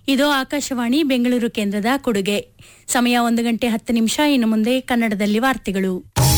ಇದು ಆಕಾಶವಾಣಿ ಬೆಂಗಳೂರು ಕೇಂದ್ರದ ಕೊಡುಗೆ ಸಮಯ ಒಂದು ಗಂಟೆ ಹತ್ತು ನಿಮಿಷ ಇನ್ನು ಮುಂದೆ ಕನ್ನಡದಲ್ಲಿ ವಾರ್ತೆಗಳು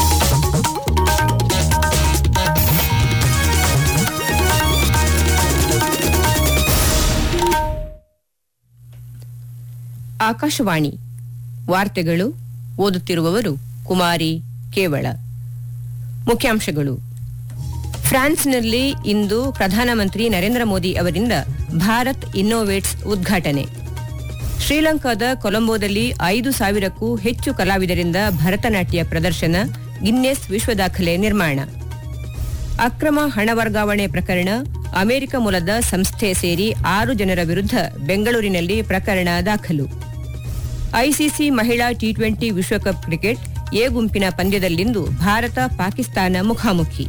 ಆಕಾಶವಾಣಿ ವಾರ್ತೆಗಳು ಓದುತ್ತಿರುವವರು ಕುಮಾರಿ ಕೇವಳ ಮುಖ್ಯಾಂಶಗಳು ಫ್ರಾನ್ಸ್ನಲ್ಲಿ ಇಂದು ಪ್ರಧಾನಮಂತ್ರಿ ನರೇಂದ್ರ ಮೋದಿ ಅವರಿಂದ ಭಾರತ್ ಇನ್ನೋವೇಟ್ಸ್ ಉದ್ಘಾಟನೆ ಶ್ರೀಲಂಕಾದ ಕೊಲಂಬೋದಲ್ಲಿ ಐದು ಸಾವಿರಕ್ಕೂ ಹೆಚ್ಚು ಕಲಾವಿದರಿಂದ ಭರತನಾಟ್ಯ ಪ್ರದರ್ಶನ ಗಿನ್ನೆಸ್ ವಿಶ್ವ ದಾಖಲೆ ನಿರ್ಮಾಣ ಅಕ್ರಮ ಹಣ ವರ್ಗಾವಣೆ ಪ್ರಕರಣ ಅಮೆರಿಕ ಮೂಲದ ಸಂಸ್ಥೆ ಸೇರಿ ಆರು ಜನರ ವಿರುದ್ಧ ಬೆಂಗಳೂರಿನಲ್ಲಿ ಪ್ರಕರಣ ದಾಖಲು ಐಸಿಸಿ ಮಹಿಳಾ ಟಿ ಟ್ವೆಂಟಿ ವಿಶ್ವಕಪ್ ಕ್ರಿಕೆಟ್ ಎ ಗುಂಪಿನ ಪಂದ್ಯದಲ್ಲಿಂದು ಭಾರತ ಪಾಕಿಸ್ತಾನ ಮುಖಾಮುಖಿ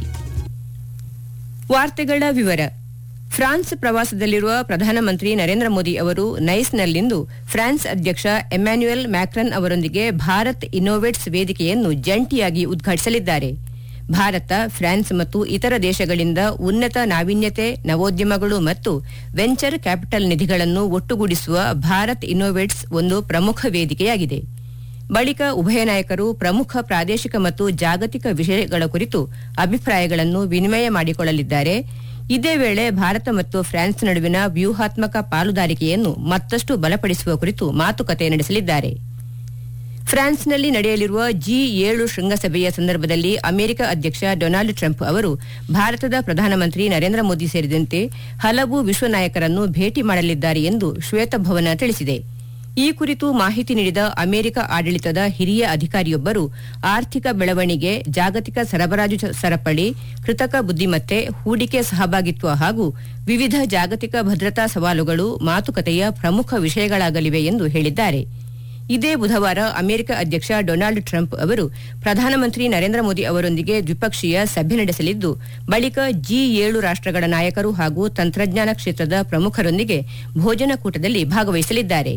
ವಾರ್ತೆಗಳ ವಿವರ ಫ್ರಾನ್ಸ್ ಪ್ರವಾಸದಲ್ಲಿರುವ ಪ್ರಧಾನಮಂತ್ರಿ ನರೇಂದ್ರ ಮೋದಿ ಅವರು ನೈಸ್ನಲ್ಲಿಂದು ಫ್ರಾನ್ಸ್ ಅಧ್ಯಕ್ಷ ಎಮ್ಯಾನ್ಯುಯಲ್ ಮ್ಯಾಕ್ರನ್ ಅವರೊಂದಿಗೆ ಭಾರತ್ ಇನ್ನೋವೇಟ್ಸ್ ವೇದಿಕೆಯನ್ನು ಜಂಟಿಯಾಗಿ ಉದ್ಘಾಟಿಸಲಿದ್ದಾರೆ ಭಾರತ ಫ್ರಾನ್ಸ್ ಮತ್ತು ಇತರ ದೇಶಗಳಿಂದ ಉನ್ನತ ನಾವೀನ್ಯತೆ ನವೋದ್ಯಮಗಳು ಮತ್ತು ವೆಂಚರ್ ಕ್ಯಾಪಿಟಲ್ ನಿಧಿಗಳನ್ನು ಒಟ್ಟುಗೂಡಿಸುವ ಭಾರತ್ ಇನ್ನೋವೇಟ್ಸ್ ಒಂದು ಪ್ರಮುಖ ವೇದಿಕೆಯಾಗಿದೆ ಬಳಿಕ ಉಭಯ ನಾಯಕರು ಪ್ರಮುಖ ಪ್ರಾದೇಶಿಕ ಮತ್ತು ಜಾಗತಿಕ ವಿಷಯಗಳ ಕುರಿತು ಅಭಿಪ್ರಾಯಗಳನ್ನು ವಿನಿಮಯ ಮಾಡಿಕೊಳ್ಳಲಿದ್ದಾರೆ ಇದೇ ವೇಳೆ ಭಾರತ ಮತ್ತು ಫ್ರಾನ್ಸ್ ನಡುವಿನ ವ್ಯೂಹಾತ್ಮಕ ಪಾಲುದಾರಿಕೆಯನ್ನು ಮತ್ತಷ್ಟು ಬಲಪಡಿಸುವ ಕುರಿತು ಮಾತುಕತೆ ನಡೆಸಲಿದ್ದಾರೆ ಫ್ರಾನ್ಸ್ನಲ್ಲಿ ನಡೆಯಲಿರುವ ಜಿ ಏಳು ಶೃಂಗಸಭೆಯ ಸಂದರ್ಭದಲ್ಲಿ ಅಮೆರಿಕ ಅಧ್ಯಕ್ಷ ಡೊನಾಲ್ಡ್ ಟ್ರಂಪ್ ಅವರು ಭಾರತದ ಪ್ರಧಾನಮಂತ್ರಿ ನರೇಂದ್ರ ಮೋದಿ ಸೇರಿದಂತೆ ಹಲವು ವಿಶ್ವ ನಾಯಕರನ್ನು ಭೇಟಿ ಮಾಡಲಿದ್ದಾರೆ ಎಂದು ಶ್ವೇತಭವನ ತಿಳಿಸಿದೆ ಈ ಕುರಿತು ಮಾಹಿತಿ ನೀಡಿದ ಅಮೆರಿಕ ಆಡಳಿತದ ಹಿರಿಯ ಅಧಿಕಾರಿಯೊಬ್ಬರು ಆರ್ಥಿಕ ಬೆಳವಣಿಗೆ ಜಾಗತಿಕ ಸರಬರಾಜು ಚ- ಸರಪಳಿ ಕೃತಕ ಬುದ್ದಿಮತ್ತೆ ಹೂಡಿಕೆ ಸಹಭಾಗಿತ್ವ ಹಾಗೂ ವಿವಿಧ ಜಾಗತಿಕ ಭದ್ರತಾ ಸವಾಲುಗಳು ಮಾತುಕತೆಯ ಪ್ರಮುಖ ವಿಷಯಗಳಾಗಲಿವೆ ಎಂದು ಹೇಳಿದ್ದಾರೆ ಇದೇ ಬುಧವಾರ ಅಮೆರಿಕ ಅಧ್ಯಕ್ಷ ಡೊನಾಲ್ಡ್ ಟ್ರಂಪ್ ಅವರು ಪ್ರಧಾನಮಂತ್ರಿ ನರೇಂದ್ರ ಮೋದಿ ಅವರೊಂದಿಗೆ ದ್ವಿಪಕ್ಷೀಯ ಸಭೆ ನಡೆಸಲಿದ್ದು ಬಳಿಕ ಜಿ ಏಳು ರಾಷ್ಟ್ರಗಳ ನಾಯಕರು ಹಾಗೂ ತಂತ್ರಜ್ಞಾನ ಕ್ಷೇತ್ರದ ಪ್ರಮುಖರೊಂದಿಗೆ ಭೋಜನ ಕೂಟದಲ್ಲಿ ಭಾಗವಹಿಸಲಿದ್ದಾರೆ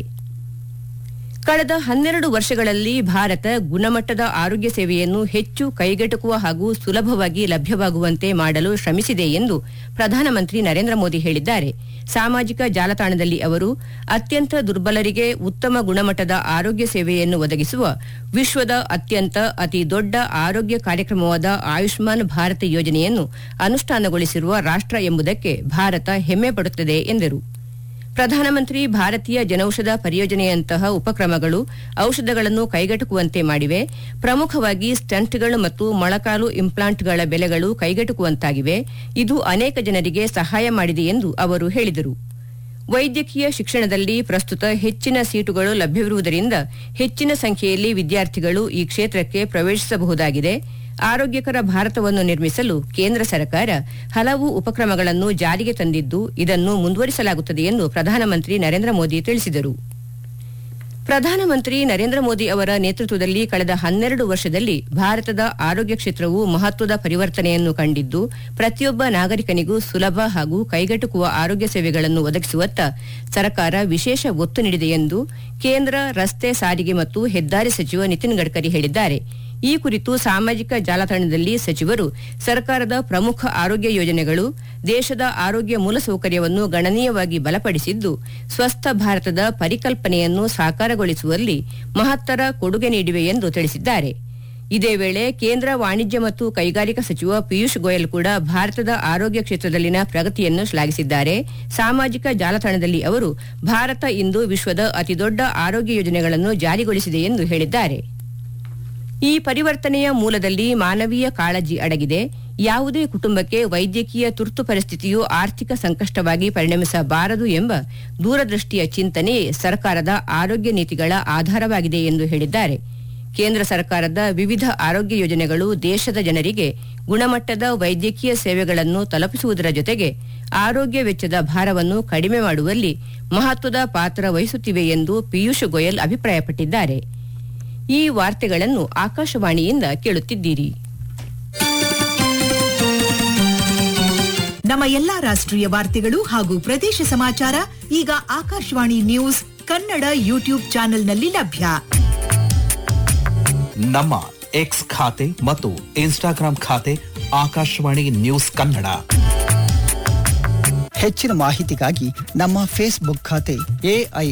ಕಳೆದ ಹನ್ನೆರಡು ವರ್ಷಗಳಲ್ಲಿ ಭಾರತ ಗುಣಮಟ್ಟದ ಆರೋಗ್ಯ ಸೇವೆಯನ್ನು ಹೆಚ್ಚು ಕೈಗೆಟುಕುವ ಹಾಗೂ ಸುಲಭವಾಗಿ ಲಭ್ಯವಾಗುವಂತೆ ಮಾಡಲು ಶ್ರಮಿಸಿದೆ ಎಂದು ಪ್ರಧಾನಮಂತ್ರಿ ನರೇಂದ್ರ ಮೋದಿ ಹೇಳಿದ್ದಾರೆ ಸಾಮಾಜಿಕ ಜಾಲತಾಣದಲ್ಲಿ ಅವರು ಅತ್ಯಂತ ದುರ್ಬಲರಿಗೆ ಉತ್ತಮ ಗುಣಮಟ್ಟದ ಆರೋಗ್ಯ ಸೇವೆಯನ್ನು ಒದಗಿಸುವ ವಿಶ್ವದ ಅತ್ಯಂತ ಅತಿ ದೊಡ್ಡ ಆರೋಗ್ಯ ಕಾರ್ಯಕ್ರಮವಾದ ಆಯುಷ್ಮಾನ್ ಭಾರತ್ ಯೋಜನೆಯನ್ನು ಅನುಷ್ಠಾನಗೊಳಿಸಿರುವ ರಾಷ್ಟ್ರ ಎಂಬುದಕ್ಕೆ ಭಾರತ ಹೆಮ್ಮೆ ಪಡುತ್ತದೆ ಎಂದರು ಪ್ರಧಾನಮಂತ್ರಿ ಭಾರತೀಯ ಜನೌಷಧ ಪರಿಯೋಜನೆಯಂತಹ ಉಪಕ್ರಮಗಳು ಔಷಧಗಳನ್ನು ಕೈಗೆಟುಕುವಂತೆ ಮಾಡಿವೆ ಪ್ರಮುಖವಾಗಿ ಸ್ಟಂಟ್ಗಳು ಮತ್ತು ಮೊಳಕಾಲು ಇಂಪ್ಲಾಂಟ್ಗಳ ಬೆಲೆಗಳು ಕೈಗೆಟುಕುವಂತಾಗಿವೆ ಇದು ಅನೇಕ ಜನರಿಗೆ ಸಹಾಯ ಮಾಡಿದೆ ಎಂದು ಅವರು ಹೇಳಿದರು ವೈದ್ಯಕೀಯ ಶಿಕ್ಷಣದಲ್ಲಿ ಪ್ರಸ್ತುತ ಹೆಚ್ಚಿನ ಸೀಟುಗಳು ಲಭ್ಯವಿರುವುದರಿಂದ ಹೆಚ್ಚಿನ ಸಂಖ್ಯೆಯಲ್ಲಿ ವಿದ್ಯಾರ್ಥಿಗಳು ಈ ಕ್ಷೇತ್ರಕ್ಕೆ ಪ್ರವೇಶಿಸಬಹುದಾಗಿದೆ ಆರೋಗ್ಯಕರ ಭಾರತವನ್ನು ನಿರ್ಮಿಸಲು ಕೇಂದ್ರ ಸರ್ಕಾರ ಹಲವು ಉಪಕ್ರಮಗಳನ್ನು ಜಾರಿಗೆ ತಂದಿದ್ದು ಇದನ್ನು ಮುಂದುವರಿಸಲಾಗುತ್ತದೆ ಎಂದು ಪ್ರಧಾನಮಂತ್ರಿ ನರೇಂದ್ರ ಮೋದಿ ತಿಳಿಸಿದರು ಪ್ರಧಾನಮಂತ್ರಿ ನರೇಂದ್ರ ಮೋದಿ ಅವರ ನೇತೃತ್ವದಲ್ಲಿ ಕಳೆದ ಹನ್ನೆರಡು ವರ್ಷದಲ್ಲಿ ಭಾರತದ ಆರೋಗ್ಯ ಕ್ಷೇತ್ರವು ಮಹತ್ವದ ಪರಿವರ್ತನೆಯನ್ನು ಕಂಡಿದ್ದು ಪ್ರತಿಯೊಬ್ಬ ನಾಗರಿಕನಿಗೂ ಸುಲಭ ಹಾಗೂ ಕೈಗೆಟುಕುವ ಆರೋಗ್ಯ ಸೇವೆಗಳನ್ನು ಒದಗಿಸುವತ್ತ ಸರ್ಕಾರ ವಿಶೇಷ ಒತ್ತು ನೀಡಿದೆ ಎಂದು ಕೇಂದ್ರ ರಸ್ತೆ ಸಾರಿಗೆ ಮತ್ತು ಹೆದ್ದಾರಿ ಸಚಿವ ನಿತಿನ್ ಗಡ್ಕರಿ ಹೇಳಿದ್ದಾರೆ ಈ ಕುರಿತು ಸಾಮಾಜಿಕ ಜಾಲತಾಣದಲ್ಲಿ ಸಚಿವರು ಸರ್ಕಾರದ ಪ್ರಮುಖ ಆರೋಗ್ಯ ಯೋಜನೆಗಳು ದೇಶದ ಆರೋಗ್ಯ ಮೂಲಸೌಕರ್ಯವನ್ನು ಗಣನೀಯವಾಗಿ ಬಲಪಡಿಸಿದ್ದು ಸ್ವಸ್ಥ ಭಾರತದ ಪರಿಕಲ್ಪನೆಯನ್ನು ಸಾಕಾರಗೊಳಿಸುವಲ್ಲಿ ಮಹತ್ತರ ಕೊಡುಗೆ ನೀಡಿವೆ ಎಂದು ತಿಳಿಸಿದ್ದಾರೆ ಇದೇ ವೇಳೆ ಕೇಂದ್ರ ವಾಣಿಜ್ಯ ಮತ್ತು ಕೈಗಾರಿಕಾ ಸಚಿವ ಪಿಯೂಷ್ ಗೋಯಲ್ ಕೂಡ ಭಾರತದ ಆರೋಗ್ಯ ಕ್ಷೇತ್ರದಲ್ಲಿನ ಪ್ರಗತಿಯನ್ನು ಶ್ಲಾಘಿಸಿದ್ದಾರೆ ಸಾಮಾಜಿಕ ಜಾಲತಾಣದಲ್ಲಿ ಅವರು ಭಾರತ ಇಂದು ವಿಶ್ವದ ಅತಿದೊಡ್ಡ ಆರೋಗ್ಯ ಯೋಜನೆಗಳನ್ನು ಜಾರಿಗೊಳಿಸಿದೆ ಎಂದು ಹೇಳಿದ್ದಾರೆ ಈ ಪರಿವರ್ತನೆಯ ಮೂಲದಲ್ಲಿ ಮಾನವೀಯ ಕಾಳಜಿ ಅಡಗಿದೆ ಯಾವುದೇ ಕುಟುಂಬಕ್ಕೆ ವೈದ್ಯಕೀಯ ತುರ್ತು ಪರಿಸ್ಥಿತಿಯು ಆರ್ಥಿಕ ಸಂಕಷ್ಟವಾಗಿ ಪರಿಣಮಿಸಬಾರದು ಎಂಬ ದೂರದೃಷ್ಟಿಯ ಚಿಂತನೆಯೇ ಸರ್ಕಾರದ ಆರೋಗ್ಯ ನೀತಿಗಳ ಆಧಾರವಾಗಿದೆ ಎಂದು ಹೇಳಿದ್ದಾರೆ ಕೇಂದ್ರ ಸರ್ಕಾರದ ವಿವಿಧ ಆರೋಗ್ಯ ಯೋಜನೆಗಳು ದೇಶದ ಜನರಿಗೆ ಗುಣಮಟ್ಟದ ವೈದ್ಯಕೀಯ ಸೇವೆಗಳನ್ನು ತಲುಪಿಸುವುದರ ಜೊತೆಗೆ ಆರೋಗ್ಯ ವೆಚ್ಚದ ಭಾರವನ್ನು ಕಡಿಮೆ ಮಾಡುವಲ್ಲಿ ಮಹತ್ವದ ಪಾತ್ರ ವಹಿಸುತ್ತಿವೆ ಎಂದು ಪಿಯೂಷ್ ಗೋಯಲ್ ಅಭಿಪ್ರಾಯಪಟ್ಟಿದ್ದಾರೆ ಈ ವಾರ್ತೆಗಳನ್ನು ಆಕಾಶವಾಣಿಯಿಂದ ಕೇಳುತ್ತಿದ್ದೀರಿ ನಮ್ಮ ಎಲ್ಲಾ ರಾಷ್ಟ್ರೀಯ ವಾರ್ತೆಗಳು ಹಾಗೂ ಪ್ರದೇಶ ಸಮಾಚಾರ ಈಗ ಆಕಾಶವಾಣಿ ನ್ಯೂಸ್ ಕನ್ನಡ ಯೂಟ್ಯೂಬ್ ಚಾನೆಲ್ನಲ್ಲಿ ಲಭ್ಯ ನಮ್ಮ ಎಕ್ಸ್ ಖಾತೆ ಮತ್ತು ಇನ್ಸ್ಟಾಗ್ರಾಂ ಖಾತೆ ಆಕಾಶವಾಣಿ ನ್ಯೂಸ್ ಕನ್ನಡ ಹೆಚ್ಚಿನ ಮಾಹಿತಿಗಾಗಿ ನಮ್ಮ ಫೇಸ್ಬುಕ್ ಖಾತೆ ಎಐ